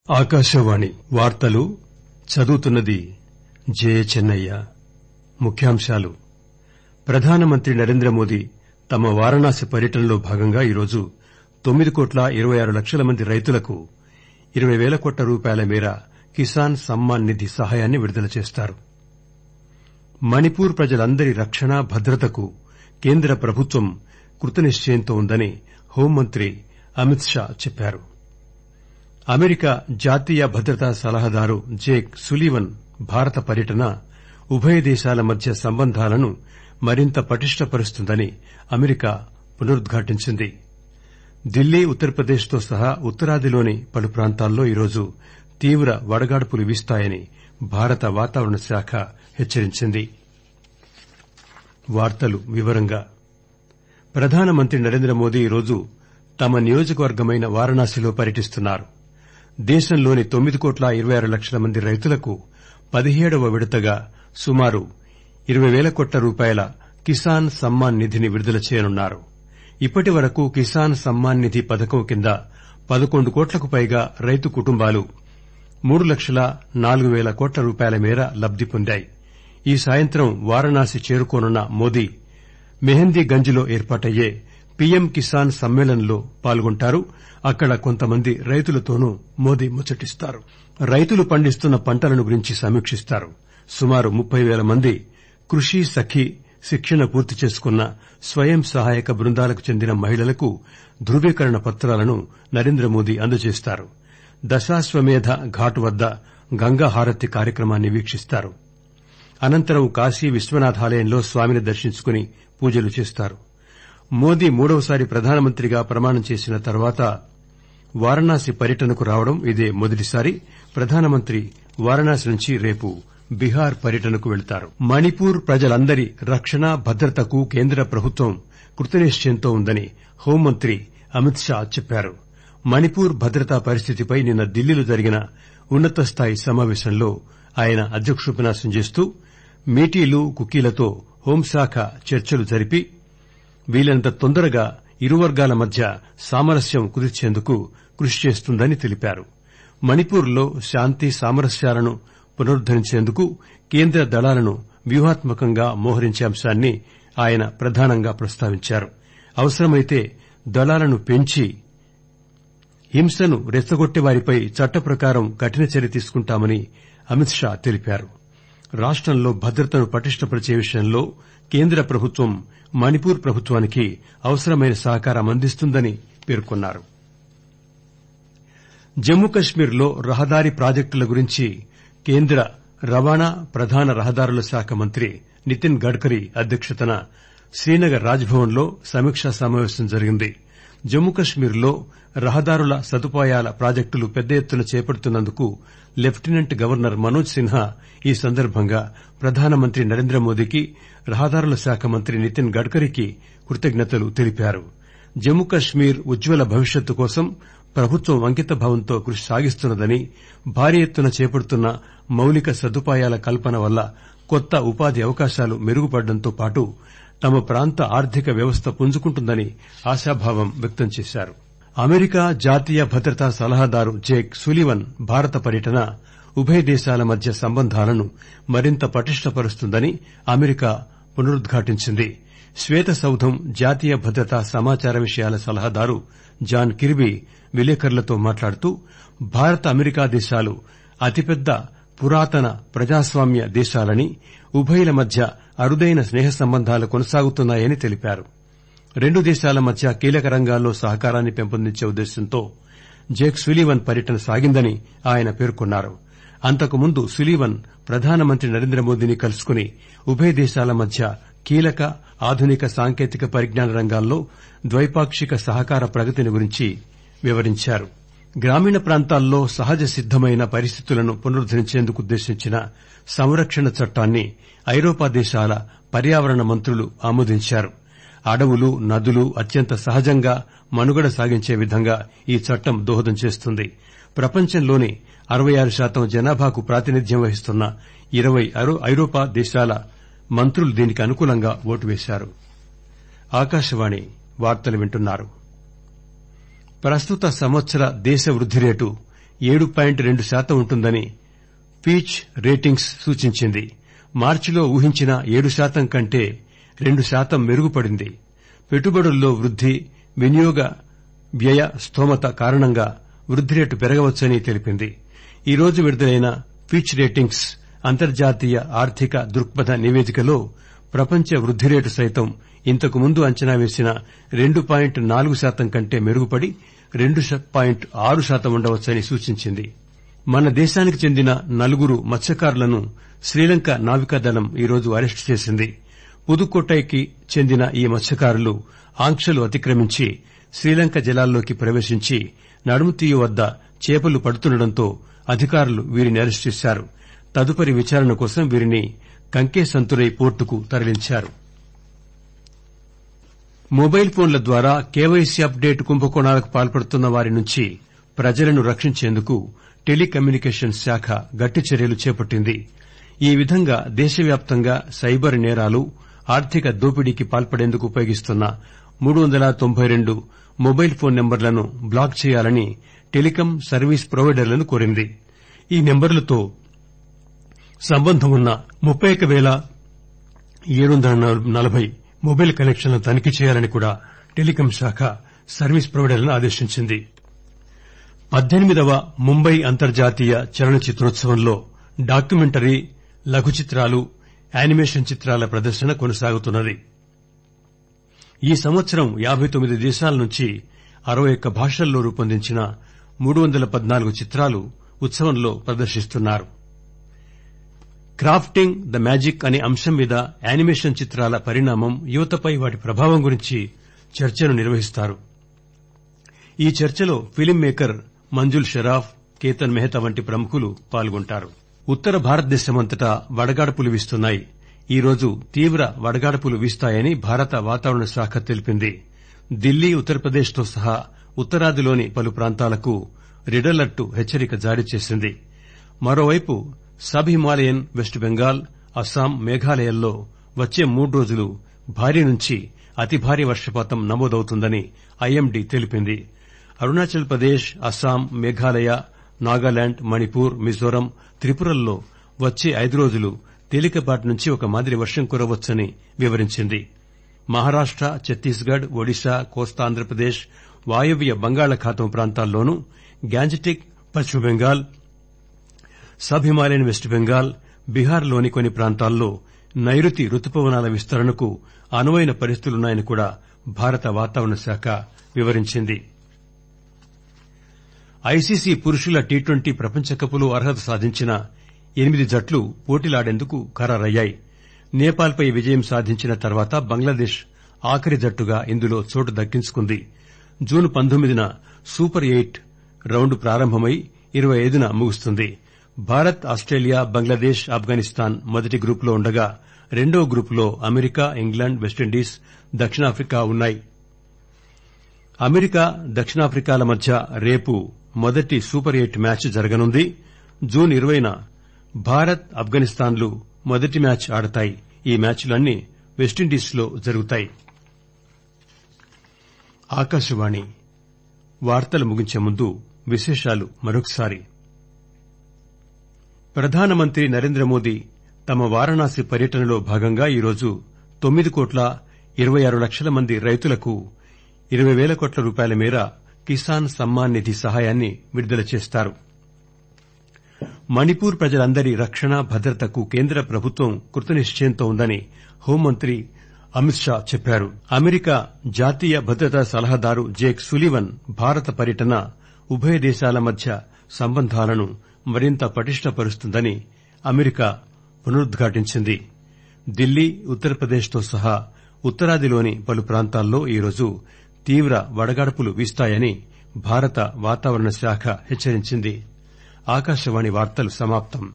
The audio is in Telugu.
ఆకాశవాణి వార్తలు చదువుతున్నది జయచెన్నయ్య ముఖ్యాంశాలు ప్రధానమంత్రి నరేంద్రమోదీ తమ వారణాసి పర్యటనలో భాగంగా ఈరోజు తొమ్మిది కోట్ల ఇరవై ఆరు లక్షల మంది రైతులకు ఇరవై పేల కోట్ల రూపాయల మేర కిసాన్ సమ్మాన్ నిధి సహాయాన్ని విడుదల చేస్తారు మణిపూర్ ప్రజలందరి రక్షణ భద్రతకు కేంద్ర ప్రభుత్వం కృతనిశ్చయంతో ఉందని హోంమంత్రి అమిత్ షా చెప్పారు అమెరికా జాతీయ భద్రతా సలహాదారు జేక్ సులీవన్ భారత పర్యటన ఉభయ దేశాల మధ్య సంబంధాలను మరింత పటిష్టపరుస్తుందని అమెరికా పునరుద్ఘాటించింది ఢిల్లీ ఉత్తరప్రదేశ్ తో సహా ఉత్తరాదిలోని పలు ప్రాంతాల్లో ఈరోజు తీవ్ర వడగాడ్పులు వీస్తాయని భారత వాతావరణ శాఖ హెచ్చరించింది ప్రధానమంత్రి నరేంద్రమోదీ ఈరోజు తమ నియోజకవర్గమైన వారణాసిలో పర్యటిస్తున్నారు దేశంలోని తొమ్మిది కోట్ల ఇరవై ఆరు లక్షల మంది రైతులకు పదిహేడవ విడతగా సుమారు ఇరవై పేల కోట్ల రూపాయల కిసాన్ సమ్మాన్ నిధిని విడుదల చేయనున్నారు ఇప్పటి వరకు కిసాన్ సమ్మాన్ నిధి పథకం కింద పదకొండు కోట్లకు పైగా రైతు కుటుంబాలు మూడు లక్షల నాలుగు పేల కోట్ల రూపాయల మేర లబ్ది పొందాయి ఈ సాయంత్రం వారణాసి చేరుకోనున్న మోదీ మెహందీగంజ్ లో ఏర్పాటయ్యే పీఎం కిసాన్ సమ్మేళన్లో పాల్గొంటారు అక్కడ కొంతమంది రైతులతోనూ మోదీ ముచ్చటిస్తారు రైతులు పండిస్తున్న పంటలను గురించి సమీక్షిస్తారు సుమారు ముప్పై పేల మంది కృషి సఖి శిక్షణ పూర్తి చేసుకున్న స్వయం సహాయక బృందాలకు చెందిన మహిళలకు ధృవీకరణ పత్రాలను నరేంద్రమోదీ అందజేస్తారు దశాశ్వమేధ ఘాట్ వద్ద గంగా హారతి కార్యక్రమాన్ని వీక్షిస్తారు అనంతరం కాశీ విశ్వనాథాలయంలో స్వామిని దర్శించుకుని పూజలు చేస్తారు మోదీ మూడవసారి ప్రధానమంత్రిగా ప్రమాణం చేసిన తర్వాత వారణాసి పర్యటనకు రావడం ఇదే మొదటిసారి ప్రధానమంత్రి వారణాసి నుంచి రేపు బీహార్ పర్యటనకు వెళతారు మణిపూర్ ప్రజలందరి రక్షణ భద్రతకు కేంద్ర ప్రభుత్వం కృతనిశ్చయంతో ఉందని హోంమంత్రి అమిత్ షా చెప్పారు మణిపూర్ భద్రతా పరిస్థితిపై నిన్న ఢిల్లీలో జరిగిన ఉన్నత స్థాయి సమావేశంలో ఆయన అధ్యక్షోపన్యాసం చేస్తూ మీటీలు కుకీలతో హోంశాఖ చర్చలు జరిపి వీలైనంత తొందరగా ఇరు వర్గాల మధ్య సామరస్యం కుదిర్చేందుకు కృషి చేస్తుందని తెలిపారు మణిపూర్ లో శాంతి సామరస్యాలను పునరుద్దరించేందుకు కేంద్ర దళాలను వ్యూహాత్మకంగా మోహరించే అంశాన్ని ఆయన ప్రధానంగా ప్రస్తావించారు అవసరమైతే దళాలను పెంచి హింసను రెచ్చగొట్టే వారిపై చట్ట ప్రకారం కఠిన చర్య తీసుకుంటామని అమిత్ షా తెలిపారు రాష్టంలో భద్రతను పటిష్టపరిచే విషయంలో కేంద్ర ప్రభుత్వం మణిపూర్ ప్రభుత్వానికి అవసరమైన సహకారం అందిస్తుందని పేర్కొన్నారు జమ్మూ కశ్మీర్ లో రహదారి ప్రాజెక్టుల గురించి కేంద్ర రవాణా ప్రధాన రహదారుల శాఖ మంత్రి నితిన్ గడ్కరీ అధ్యక్షతన శ్రీనగర్ రాజ్ భవన్ లో సమీక్షా సమావేశం జరిగింది జమ్మూ కశ్మీర్ లో రహదారుల సదుపాయాల ప్రాజెక్టులు పెద్ద ఎత్తున చేపడుతున్నందుకు లెప్టినెంట్ గవర్నర్ మనోజ్ సిన్హా ఈ సందర్భంగా ప్రధానమంత్రి నరేంద్రమోదీకి రహదారుల శాఖ మంత్రి నితిన్ గడ్కరీకి కృతజ్ఞతలు తెలిపారు జమ్మూ కశ్మీర్ ఉజ్వల భవిష్యత్తు కోసం ప్రభుత్వం అంకితభావంతో కృషి సాగిస్తున్నదని భారీ ఎత్తున చేపడుతున్న మౌలిక సదుపాయాల కల్పన వల్ల కొత్త ఉపాధి అవకాశాలు మెరుగుపడడంతో పాటు తమ ప్రాంత ఆర్థిక వ్యవస్థ పుంజుకుంటుందని ఆశాభావం వ్యక్తం చేశారు అమెరికా జాతీయ భద్రతా సలహాదారు జేక్ సులీవన్ భారత పర్యటన ఉభయ దేశాల మధ్య సంబంధాలను మరింత పటిష్టపరుస్తుందని అమెరికా పునరుద్ఘాటించింది శ్వేతసౌధం జాతీయ భద్రతా సమాచార విషయాల సలహాదారు జాన్ కిర్బీ విలేకరులతో మాట్లాడుతూ భారత అమెరికా దేశాలు అతిపెద్ద పురాతన ప్రజాస్వామ్య దేశాలని ఉభయుల మధ్య అరుదైన స్నేహ సంబంధాలు కొనసాగుతున్నాయని తెలిపారు రెండు దేశాల మధ్య కీలక రంగాల్లో సహకారాన్ని పెంపొందించే ఉద్దేశంతో జేక్ సులీవన్ పర్యటన సాగిందని ఆయన పేర్కొన్నారు అంతకుముందు సులీవన్ ప్రధానమంత్రి నరేంద్రమోదీని కలుసుకుని ఉభయ దేశాల మధ్య కీలక ఆధునిక సాంకేతిక పరిజ్ఞాన రంగాల్లో ద్వైపాక్షిక సహకార ప్రగతిని గురించి వివరించారు గ్రామీణ ప్రాంతాల్లో సహజ సిద్దమైన పరిస్థితులను పునరుద్దరించేందుకు ఉద్దేశించిన సంరక్షణ చట్టాన్ని ఐరోపా దేశాల పర్యావరణ మంత్రులు ఆమోదించారు అడవులు నదులు అత్యంత సహజంగా మనుగడ సాగించే విధంగా ఈ చట్టం దోహదం చేస్తుంది ప్రపంచంలోని అరవై ఆరు శాతం జనాభాకు ప్రాతినిధ్యం వహిస్తున్న ఇరవై ఐరోపా దేశాల మంత్రులు దీనికి అనుకూలంగా ఓటు వేశారు ప్రస్తుత సంవత్సర దేశ వృద్ది రేటు ఏడు పాయింట్ రెండు శాతం ఉంటుందని ఫీచ్ రేటింగ్స్ సూచించింది మార్చిలో ఊహించిన ఏడు శాతం కంటే రెండు శాతం మెరుగుపడింది పెట్టుబడుల్లో వృద్ది వినియోగ వ్యయ స్తోమత కారణంగా వృద్ది రేటు పెరగవచ్చని తెలిపింది ఈ రోజు విడుదలైన ఫిచ్ రేటింగ్స్ అంతర్జాతీయ ఆర్థిక దృక్పథ నివేదికలో ప్రపంచ వృద్ది రేటు సైతం ఇంతకు ముందు అంచనా వేసిన రెండు పాయింట్ నాలుగు శాతం కంటే మెరుగుపడి రెండు పాయింట్ ఆరు శాతం ఉండవచ్చని సూచించింది మన దేశానికి చెందిన నలుగురు మత్స్యకారులను శ్రీలంక నావికాదళం ఈరోజు అరెస్టు చేసింది పుదుక్కోటైకి చెందిన ఈ మత్స్యకారులు ఆంక్షలు అతిక్రమించి శ్రీలంక జలాల్లోకి ప్రవేశించి నడుముతీయ వద్ద చేపలు పడుతుండటంతో అధికారులు వీరిని అరెస్టు చేశారు తదుపరి విచారణ కోసం వీరిని కంకేసంతురై పోర్టుకు తరలించారు మొబైల్ ఫోన్ల ద్వారా కేవైసీ అప్డేట్ కుంభకోణాలకు పాల్పడుతున్న వారి నుంచి ప్రజలను రక్షించేందుకు టెలికమ్యూనికేషన్ శాఖ గట్టి చర్యలు చేపట్టింది ఈ విధంగా దేశవ్యాప్తంగా సైబర్ నేరాలు ఆర్థిక దోపిడీకి పాల్పడేందుకు ఉపయోగిస్తున్న మూడు వందల తొంభై రెండు మొబైల్ ఫోన్ నెంబర్లను బ్లాక్ చేయాలని టెలికాం సర్వీస్ ప్రొవైడర్లను కోరింది ఈ నెంబర్లతో సంబంధం ఉన్న ముప్పై ఒక్క పేల ఏడు వందల నలభై మొబైల్ కనెక్షన్లను తనిఖీ చేయాలని కూడా టెలికాం శాఖ సర్వీస్ ప్రొవైడర్లను ఆదేశించింది పద్దెనిమిదవ ముంబై అంతర్జాతీయ చలనచిత్రోత్సవంలో డాక్యుమెంటరీ లఘు చిత్రాలు యానిమేషన్ చిత్రాల ప్రదర్శన కొనసాగుతున్నది ఈ సంవత్సరం యాబై తొమ్మిది దేశాల నుంచి అరవై ఒక్క భాషల్లో రూపొందించిన మూడు వందల పద్నాలుగు చిత్రాలు ఉత్సవంలో ప్రదర్శిస్తున్నారు క్రాఫ్టింగ్ ద మ్యాజిక్ అనే అంశం మీద యానిమేషన్ చిత్రాల పరిణామం యువతపై వాటి ప్రభావం గురించి చర్చను నిర్వహిస్తారు ఈ చర్చలో ఫిలిం మేకర్ మంజుల్ షరాఫ్ కేతన్ మెహతా వంటి ప్రముఖులు పాల్గొంటారు ఉత్తర భారతదేశమంతటా వడగాడ్పులు వీస్తున్నాయి ఈ రోజు తీవ్ర వడగాడ్పులు వీస్తాయని భారత వాతావరణ శాఖ తెలిపింది ఢిల్లీ ఉత్తరప్రదేశ్తో సహా ఉత్తరాదిలోని పలు ప్రాంతాలకు రెడ్ అలర్ట్ హెచ్చరిక జారీ చేసింది మరోవైపు సబ్ హిమాలయన్ వెస్ట్ బెంగాల్ అస్సాం మేఘాలయల్లో వచ్చే మూడు రోజులు భారీ నుంచి అతి భారీ వర్షపాతం నమోదవుతుందని ఐఎండీ తెలిపింది అరుణాచల్ ప్రదేశ్ అస్సాం మేఘాలయ నాగాలాండ్ మణిపూర్ మిజోరం త్రిపురల్లో వచ్చే ఐదు రోజులు తేలికపాటి నుంచి ఒక మాదిరి వర్షం కురవచ్చని వివరించింది మహారాష్ట ఛత్తీస్గఢ్ ఒడిశా కోస్తాంధ్రప్రదేశ్ వాయవ్య బంగాళాఖాతం ప్రాంతాల్లోనూ గ్యాంజెటిక్ పశ్చిమ బెంగాల్ సబ్ హిమాలయన్ వెస్ట్ బెంగాల్ బీహార్లోని కొన్ని ప్రాంతాల్లో నైరుతి రుతుపవనాల విస్తరణకు అనువైన పరిస్థితులున్నాయని కూడా భారత వాతావరణ శాఖ వివరించింది ఐసీసీ పురుషుల టీ ట్వంటీ ప్రపంచకప్లో అర్హత సాధించిన ఎనిమిది జట్లు పోటీలాడేందుకు ఖరారయ్యాయి నేపాల్పై విజయం సాధించిన తర్వాత బంగ్లాదేశ్ ఆఖరి జట్టుగా ఇందులో చోటు దక్కించుకుంది జూన్ పంతొమ్మిదిన సూపర్ ఎయిట్ రౌండ్ ప్రారంభమై ఇరవై ఐదున ముగుస్తుంది భారత్ ఆస్టేలియా బంగ్లాదేశ్ ఆఫ్ఘనిస్తాన్ మొదటి గ్రూపులో ఉండగా రెండో గ్రూపులో అమెరికా ఇంగ్లాండ్ వెస్టిండీస్ దక్షిణాఫ్రికా ఉన్నాయి అమెరికా దక్షిణాఫ్రికాల మధ్య రేపు మొదటి సూపర్ ఎయిట్ మ్యాచ్ జరగనుంది జూన్ ఇరవైన భారత్ ఆఫ్ఘనిస్తాన్లు మొదటి మ్యాచ్ ఆడతాయి ఈ మ్యాచ్లన్నీ వెస్టిండీస్లో జరుగుతాయి ఆకాశవాణి వార్తలు ముగించే ముందు విశేషాలు మరొకసారి ప్రధానమంత్రి నరేంద్ర మోదీ తమ వారణాసి పర్యటనలో భాగంగా ఈరోజు తొమ్మిది కోట్ల ఇరవై ఆరు లక్షల మంది రైతులకు ఇరవై వేల కోట్ల రూపాయల మేర కిసాన్ సమ్మాన్ నిధి సహాయాన్ని విడుదల చేస్తారు మణిపూర్ ప్రజలందరి రక్షణ భద్రతకు కేంద్ర ప్రభుత్వం కృతనిశ్చయంతో ఉందని హోంమంత్రి అమిత్ షా చెప్పారు అమెరికా జాతీయ భద్రతా సలహాదారు జేక్ సులివన్ భారత పర్యటన ఉభయ దేశాల మధ్య సంబంధాలను మరింత పటిష్టపరుస్తుందని అమెరికా పునరుద్ఘాటించింది ఢిల్లీ ఉత్తరప్రదేశ్తో సహా ఉత్తరాదిలోని పలు ప్రాంతాల్లో ఈరోజు తీవ్ర వడగాడ్పులు వీస్తాయని భారత వాతావరణ శాఖ హెచ్చరించింది ఆకాశవాణి వార్తలు సమాప్తం